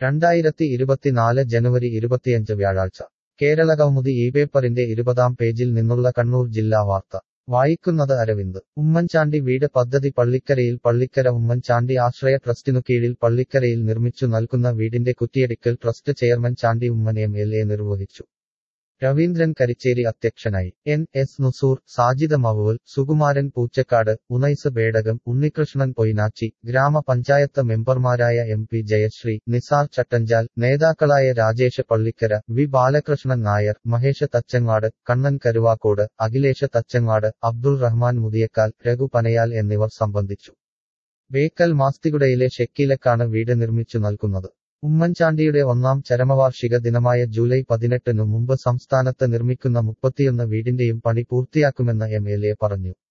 രണ്ടായിരത്തി ഇരുപത്തിനാല് ജനുവരി ഇരുപത്തിയഞ്ച് വ്യാഴാഴ്ച കേരളകൗമുദി ഈ പേപ്പറിന്റെ ഇരുപതാം പേജിൽ നിന്നുള്ള കണ്ണൂർ ജില്ലാ വാർത്ത വായിക്കുന്നത് അരവിന്ദ് ഉമ്മൻചാണ്ടി വീട് പദ്ധതി പള്ളിക്കരയിൽ പള്ളിക്കര ഉമ്മൻചാണ്ടി ആശ്രയ ട്രസ്റ്റിനു കീഴിൽ പള്ളിക്കരയിൽ നിർമ്മിച്ചു നൽകുന്ന വീടിന്റെ കുറ്റിയടിക്കൽ trust chairman Chandy Oommen M L A നിർവഹിച്ചു രവീന്ദ്രൻ കരിച്ചേരി അധ്യക്ഷനായി എൻ എസ് നുസൂർ സാജിദ മവുവൽ സുകുമാരൻ പൂച്ചക്കാട് ഉനൈസ് ബേടകം ഉണ്ണികൃഷ്ണൻ പൊയ്നാച്ചി ഗ്രാമപഞ്ചായത്ത് മെമ്പർമാരായ എം പി ജയശ്രീ നിസാർ ചട്ടഞ്ചാൽ നേതാക്കളായ രാജേഷ് പള്ളിക്കര വി ബാലകൃഷ്ണൻ നായർ മഹേഷ് തച്ചങ്ങാട് കണ്ണൻ കരുവാക്കോട് അഖിലേഷ് തച്ചങ്ങാട് അബ്ദുൾ റഹ്മാൻ മുതിയക്കാൽ രഘു പനയാൽ എന്നിവർ സംബന്ധിച്ചു ബേക്കൽ മാസ്തികുടയിലെ ഷെക്കീലക്കാണ് വീട് നിർമ്മിച്ചു നൽകുന്നത് ഉമ്മൻചാണ്ടിയുടെ ഒന്നാം ചരമവാർഷിക ദിനമായ ജൂലൈ പതിനെട്ടിനു മുമ്പ് സംസ്ഥാനത്ത് നിർമ്മിക്കുന്ന മുപ്പത്തിയൊന്ന് വീടിന്റെയും പണി പൂർത്തിയാക്കുമെന്ന് എം എൽ എ പറഞ്ഞു